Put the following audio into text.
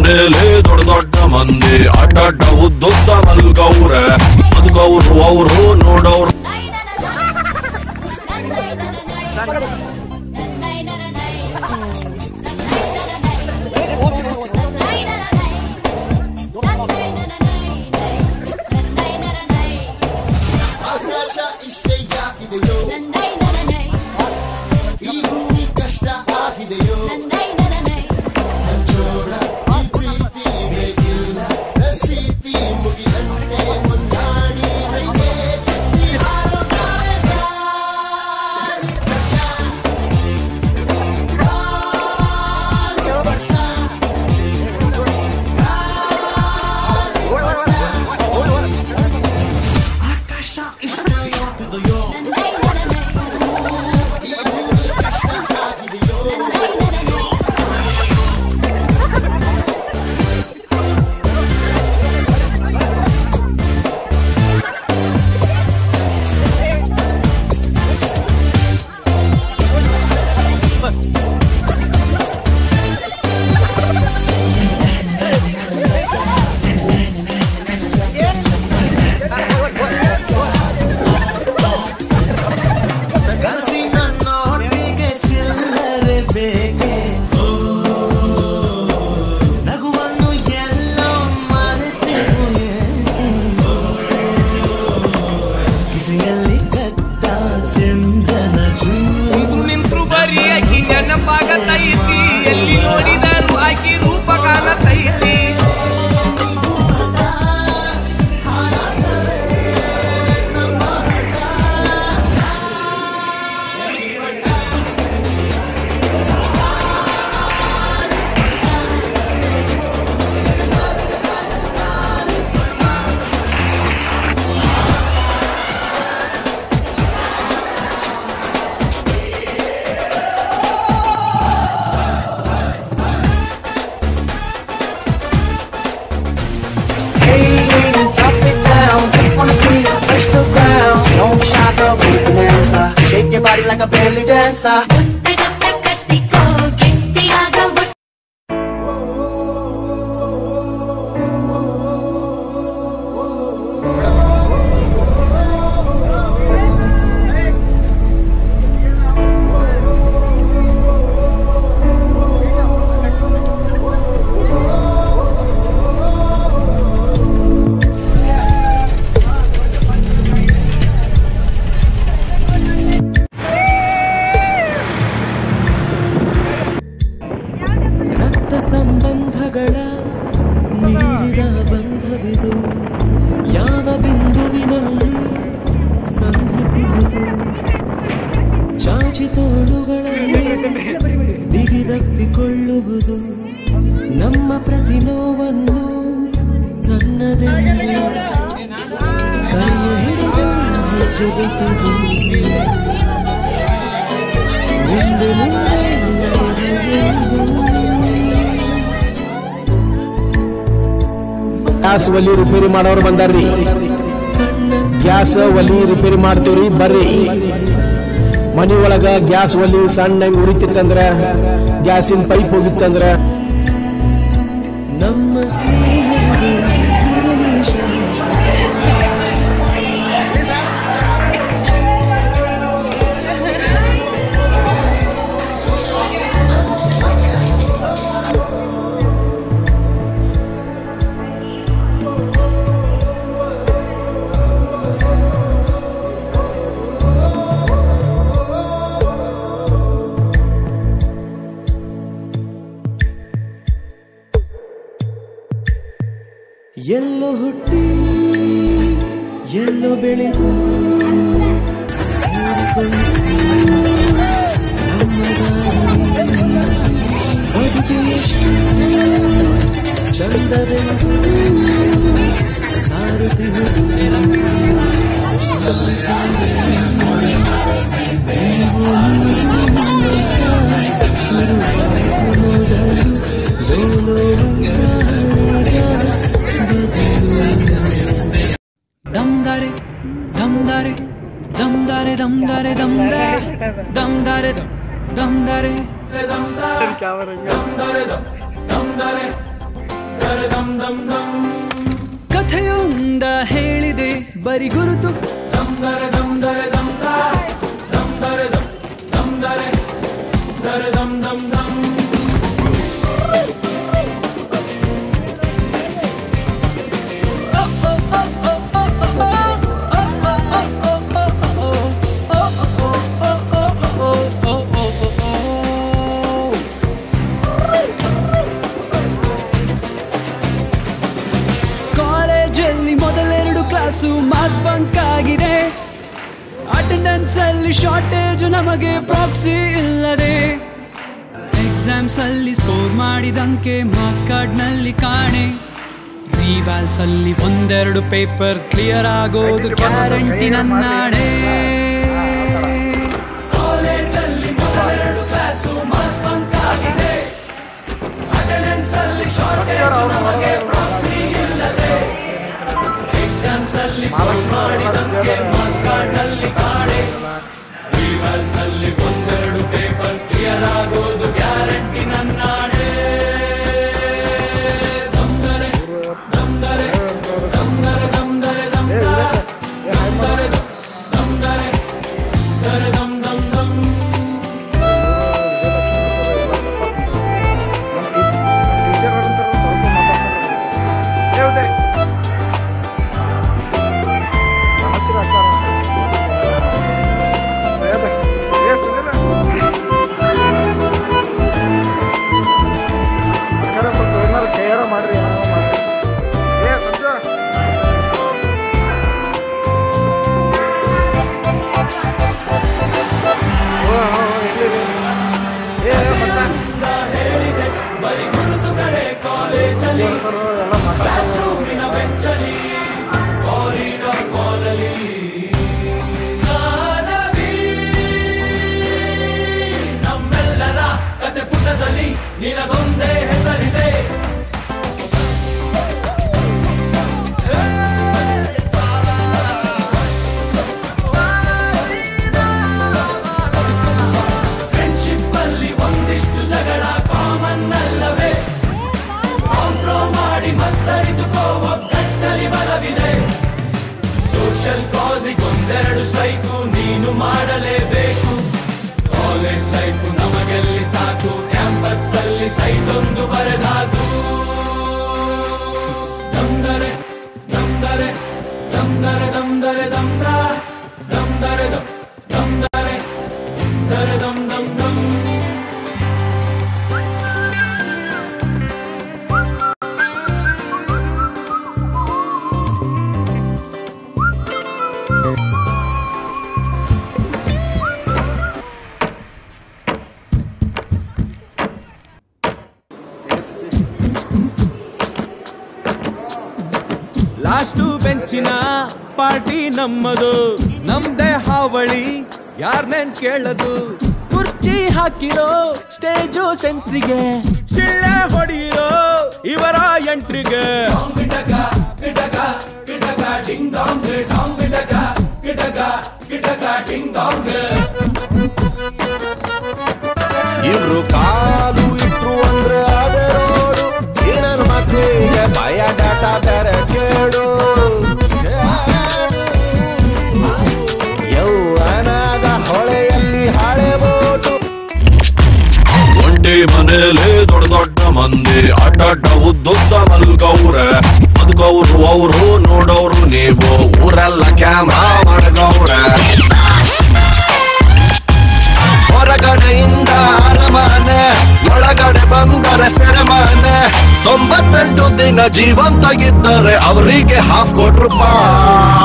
ಮನೇಲಿ ದೊಡ್ಡ ದೊಡ್ಡ ಮಂದಿ ಅಡ್ಡಡ್ಡ ಉದ್ದುದ್ದ ಮಲ್ಗವ್ರೆ ಬದುಕವ್ರು ಅವ್ರು ನೋಡವ್ರು ಆಕಾಶ ಇಷ್ಟೇ ಯಾಕಿದೆಯೋ ಈ ಭೂಮಿ ಕಷ್ಟ ಆಗಿದೆಯೋ ಜೋಳ ಈ ಪ್ರೀತಿ ಬೇಕಿಲ್ಲ ರಸೀತಿ ಮುಗಿದಂತೆ ಮುಂದಾಡಿ ಹೈಗೆ ಈ ಹಾರು ತಾಳೆ ದಾರಿ ಕಷ್ಟ. ದಾರಿ ಬಟ್ಟ. ಆಕಾಶ ಇಷ್ಟೇ ಯಾಕಿದೆಯೋ ಈ ಭೂಮಿ ಕಷ್ಟ ಆಗಿದೆಯೋ ಕನಸಿನ ನೋಟಿಗೆ ಚಿಲ್ಲರೆ ಬೇಕೆ ನಗುವನ್ನು ಎಲ್ಲೋ ಮರೆತೆವು ಕಿಸೆಯಲ್ಲಿ ಕತ್ತ ಚಂದನ ಚೂರು ನಿಂತ್ರು ಬರೀ ಆಕಿ ನೆನಪಾಗತೈತಿ ಎಲ್ಲಿ ನೋಡಿದರು ಆಕಿ ರೂಪ ಕಾಣತೈತಿ Hey ladies, drop it down. Wanna see you touch the ground. Don't be shy, girl, be a bonanza. Shake your body like a belly dancer. ರಕ್ತ ಸಂಬಂಧಗಳ ಮೀರಿದ ಬಂಧವಿದು ಯಾವ ಬಿಂದುವಿನಲ್ಲಿ ಸಂಧಿಸುವುದು ಚಾಚಿ ತೋಳುಗಳಲ್ಲಿ ಬಿಗಿದಪ್ಪಿಕೊಳ್ಳುವುದು ನಮ್ಮ ಪ್ರತಿ ನೋವನ್ನು ತನ್ನದೆಂದು ಕೈಯ ಹಿಡಿದು ಹೆಜ್ಜೆ ಬೆಸೆದು ಮುಂದೆ ಮುಂದೆ ನಡೆಯುವುದು ಗ್ಯಾಸ್ ಒಲಿ ರಿಪೇರಿ ಮಾಡೋರು ಬಂದಾರ್ರಿ ಗ್ಯಾಸ್ ಒಲಿ ರಿಪೇರಿ ಮಾಡ್ತೀವ್ರಿ ಬರ್ರಿ ಮನಿ ಒಳಗ ಗ್ಯಾಸ್ ಒಲಿ ಸಣ್ಣ ಉರಿತಿತ್ತಂದ್ರ ಗ್ಯಾಸಿನ ಪೈಪ್ ಹೋಗಿತ್ತಂದ್ರ ನಮ್ಮ ಸ್ನೇಹವಿದು ಇರಲಿ ಶಾಶ್ವತ ಎಲ್ಲೋ ಹುಟ್ಟಿ ಎಲ್ಲೋ ಬೆಳೆದು ಸೇರಿಕೊಂಡು ನಮ್ಮ ದಾರಿ ಬದುಕು ಎಷ್ಟು ಚಂದವೆಂದು ಸಾರುತ್ತಿರುವುದು ಸಾಲು ಸಾಲು ನೀವು ನಿಮ್ಮಂತ ಶುರುವಾಯಿತು ಮೊದಲು ಲೋಲೋವಂತ ಬದಲು ದಮ್ದಾರೆ ದಮ್ದಾರೆ ದಮ್ದಾರೆ ದಮ್ದಾರೆ ದಮ್ದಾ ದಮ್ದಾರೆ ದಮ್ದಾರೆ ಕಥೆಯೊಂದ ಹೇಳಿದೆ ಬರಿ ಗುರುತು ಕಾಲೇಜಲ್ಲಿ ಮೊದಲೆರಡು ಕ್ಲಾಸು ಮಾಸ್ ಬಂಕ್ ಆಗಿದೆ ಅಟೆಂಡೆನ್ಸ್ ಅಲ್ಲಿ ಶಾರ್ಟೇಜ್ ನಮಗೆ ಪ್ರಾಕ್ಸಿ ಇಲ್ಲದೆ ಎಕ್ಸಾಮ್ಸ್ ಅಲ್ಲಿ ಸ್ಕೋರ್ ಮಾಡಿದಂಕೆ ಮಾರ್ಕ್ಸ್ ಕಾರ್ಡ್ ನಲ್ಲಿ ಕಾಣೆ ರಿವ್ಯಾಲ್ಸ್ ಅಲ್ಲಿ ಒಂದೆರಡು ಪೇಪರ್ಸ್ ಕ್ಲಿಯರ್ ಆಗೋದು ಗ್ಯಾರಂಟಿ ನನ್ನಾಡೆ ಕಾಲೇಜಲ್ಲಿ ಮೊದಲೆರಡು ಕ್ಲಾಸು ಮಾಸ್ ಬಂಕ್ ಆಗಿದೆ ಅಟೆಂಡೆನ್ಸ್ ಅಲ್ಲಿ ಶಾರ್ಟೇಜ್ ನಮಗೆ ಪ್ರಾಕ್ಸಿ ಇಲ್ಲದೆ ಎಕ್ಸಾಮ್ಸ್ ಅಲ್ಲಿ ಸ್ಕೋರ್ ಮಾಡಿದಂಕೆ ಮಾರ್ಕ್ಸ್ ಕಾರ್ಡ್ ನಲ್ಲಿ ಕಾಣೆ ರಿವರ್ಸ್ ನಲ್ಲಿ ಒಂದೆರಡು ಪೇಪರ್ಸ್ ಕ್ಲಿಯರ್ ಆಗೋದು ಗ್ಯಾರಂಟಿ ನನ್ನಾಡೆ ದಮ್ದರೆ ದಮ್ದರೆ ದಮ್ದರೆ ದಮ್ದರೆ ದಮ್ದ ದಮ್ದರೆ ದಮ್ದರೆ ದರೆ ದಮ್ ದಮ್ ದಮ್ ಬರಿ ಗುರುತುಗಳೇ ಕಾಲೇಜಲ್ಲಿ ಕ್ಲಾಸ್ ರೂಮಿನ ಬೆಂಚಲಿ ಕಾರಿಡಾರ್ ಕಾಲಲಿ ಸಾನವಿ ನಮ್ಮೆಲ್ಲರ ಕತೆ ಪುಟದಲ್ಲಿ ನಿನದೊಂದೇ ಹೆಸರಿದೆ ಫ್ರೆಂಡ್ಶಿಪ್ ಅಲ್ಲಿ ಒಂದಿಷ್ಟು ಜಗಳ ಕಾಮನ್ ಅಲ್ಲವೇ ಕಾಂಪ್ರೋ ಮಾಡಿ ಮತ್ತರಿದುಕೋ ಒಗ್ಗಟ್ಟಲಿ ಬಲವಿದೆ ಸೋಷಿಯಲ್ ಕಾಸಿಗೊಂದೆರಡು ಸ್ಟ್ರೈಕು ನೀನು ಮಾಡಲೇಬೇಕು ಕಾಲೇಜ್ ಲೈಫ್ ನಮಗೆಲ್ಲಿ ಸಾಕು ಕ್ಯಾಂಪಸ್ ಅಲ್ಲಿ ಸೈಟ್ ಒಂದು ಬರೆದಾಕು ದಮ್ದರೆ ದಮ್ದರೆ ದಮ್ದರೆ ದಮ್ದರೆ ದಮ್ದ ದಮ್ದರೆ ದಮ್ ದಮ್ದರೆ ದರೆ ದಮ್ ದಮ್ ದಮ್ ಲಾಸ್ಟು ಬೆಂಚಿನ ಪಾರ್ಟಿ ನಮ್ಮದು ನಮ್ದೇ ಹಾವಳಿ ಯಾರ್ನೇನ್ ಕೇಳದು ಕುರ್ಚಿ ಹಾಕಿರೋ ಸ್ಟೇಜು ಸೆಂಟ್ರಿಗೆ ಶಿಳ್ಳೆ ಹೊಡೆಯಿರೋ ಇವರ ಎಂಟ್ರಿಗೆ ಇವ್ರು ಕಾಲು ಇಟ್ರು ಅಂದ್ರೆ ಅದೇ ರೋಡು ಈ ನನ್ ಮಕ್ಳಿಗೆ ಭಯ ಡಾಟಾ ಬೇರೆ ಕೇಳು ಯೌವನದ ಹೊಳೆಯಲ್ಲಿ ಹಳೆ ಬೋಟು ಒಂಟಿ ಮನೇಲಿ ದೊಡ್ಡ ದೊಡ್ಡ ಮಂದಿ ಅಡ್ಡಡ್ಡ ಉದ್ದುದ್ದ ಮಲ್ಗವ್ರೆ ಬದುಕವ್ರು ಅವ್ರು ನೋಡೋರು ನೀವು ಊರೆಲ್ಲ ಕ್ಯಾಮ್ರಾ ಮಾಡ್ಗವ್ರೆ ಹೊರಗಡೆಯಿಂದ ಅರಮನೆ ಒಳಗಡೆ ಬಂದರೆ ಸೆರೆಮನೆ ತೊಂಬತ್ತೆಂಟು ದಿನ ಜೀವಂತಗಿದ್ದರೆ ಅವರಿಗೆ ಹಾಫ್ ಕೋಟಿ ರೂಪಾಯಿ